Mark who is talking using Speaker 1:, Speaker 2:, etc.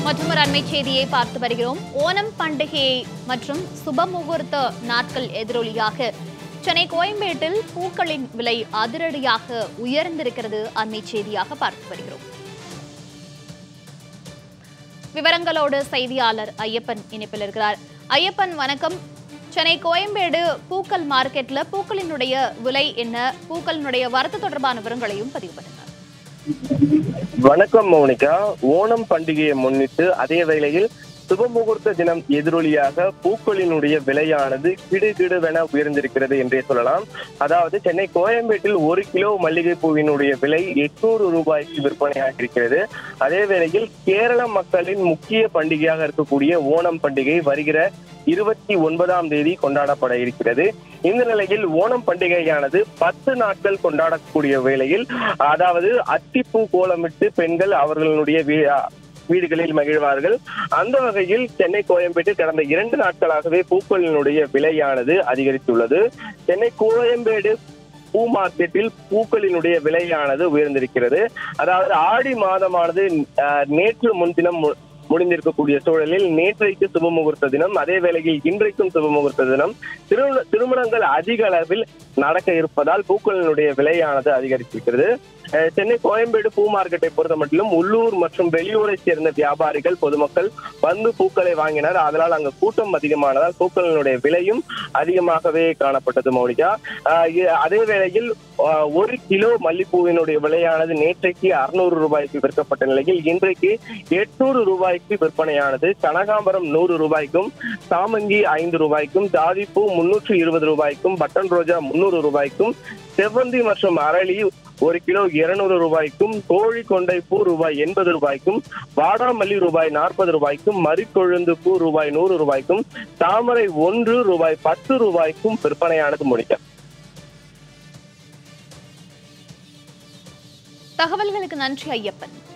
Speaker 1: மற்றொரு அண்மை செய்தியை பார்த்து வருகிறோம் ஓணம் பண்டிகையை மற்றும் சுப முகூர்த்த நாட்கள் எதிரொலியாக சென்னை கோயம்பேட்டில் பூக்களின் விலை அதிரடியாக உயர்ந்திருக்கிறது அண்மை செய்தியாக பார்த்து வருகிறோம் விவரங்களோடு செய்தியாளர் ஐயப்பன் இணைப்பில் இருக்கிறார் ஐயப்பன் வணக்கம் சென்னை கோயம்பேடு பூக்கள் மார்க்கெட்ல பூக்களினுடைய விலை என்ன பூக்களினுடைய வரத்து தொடர்பான விவரங்களையும் பதிவு பண்ணுங்க
Speaker 2: வணக்கம் மௌனிகா ஓணம் பண்டிகையை முன்னிட்டு அதே வேளையில் சுபமுகூர்த்த தினம் எதிரொலியாக பூக்களினுடைய விலையானது கிடுகிடுவென உயர்ந்திருக்கிறது என்றே சொல்லலாம் அதாவது சென்னை கோயம்பேட்டில் ஒரு கிலோ மல்லிகை பூவினுடைய விலை எட்நூறு ரூபாய்க்கு விற்பனையாக இருக்கிறது அதே வேளையில் கேரள மக்களின் முக்கிய பண்டிகையாக இருக்கக்கூடிய ஓணம் பண்டிகை வருகிற இருபத்தி ஒன்பதாம் தேதி கொண்டாடப்பட இருக்கிறது இந்த நிலையில் ஓணம் பண்டிகையானது பத்து நாட்கள் கொண்டாடக்கூடிய வேளையில் அதாவது அத்திப்பூ கோலமிட்டு பெண்கள் அவர்களுடைய வீ- வீடுகளில் மகிழ்வார்கள் அந்த வகையில் சென்னை கோயம்பேட்டில் கடந்த இரண்டு நாட்களாகவே பூக்களினுடைய விலையானது அதிகரித்துள்ளது சென்னை கோயம்பேடு பூ மார்க்கெட்டில் பூக்களினுடைய விலையானது உயர்ந்திருக்கிறது அதாவது ஆடி மாதமானது அஹ், நேற்று முன்தினம் மு- முடிந்திருக்கக்கூடிய சூழலில் நேற்றைக்கு சுப முகூர்த்த தினம் அதே வேளையில் இன்றைக்கும் சுப முகூர்த்த தினம் திரு திருமணங்கள் அதிக அளவில் நடக்க இருப்பதால் பூக்களினுடைய விலையானது அதிகரித்திருக்கிறது அஹ் சென்னை கோயம்பேடு பூ மார்க்கெட்டை பொறுத்த மட்டிலும் உள்ளூர் மற்றும் வெளியூரை சேர்ந்த வியாபாரிகள் பொதுமக்கள் வந்து பூக்களை வாங்கினர் அதனால் அங்கு கூட்டம் அதிகமானதால் பூக்களினுடைய விலையும் அதிகமாகவே காணப்பட்டது மௌலிகா அஹ் இ- அதே வேளையில் அஹ், ஒரு கிலோ மல்லிப்பூவினுடைய விலையானது நேற்றைக்கு அறுநூறு ரூபாய்க்கு விற்கப்பட்ட நிலையில் இன்றைக்கு எட்நூறு ரூபாய்க்கு விற்பனையானது கனகாம்பரம் நூறு ரூபாய்க்கும் சாமங்கி ஐந்து ரூபாய்க்கும் ஜாதிப்பூ முன்னூற்று இருபது ரூபாய்க்கும் பட்டன் ரோஜா முன்னூறு ரூபாய்க்கும் செவ்வந்தி மற்றும் அரளி ஒரு கிலோ இருநூறு ரூபாய்க்கும் கோழி கொண்டை பூ ரூபாய் எண்பது ரூபாய்க்கும் வாடாமல்லி ரூபாய் நாற்பது ரூபாய்க்கும் மறிக்கொழுந்து பூ ரூபாய் நூறு ரூபாய்க்கும் தாமரை ஒன்று ரூபாய் பத்து ரூபாய்க்கும் விற்பனையானது முடிக்க
Speaker 1: தகவல்களுக்கு நன்றி ஐயப்பன்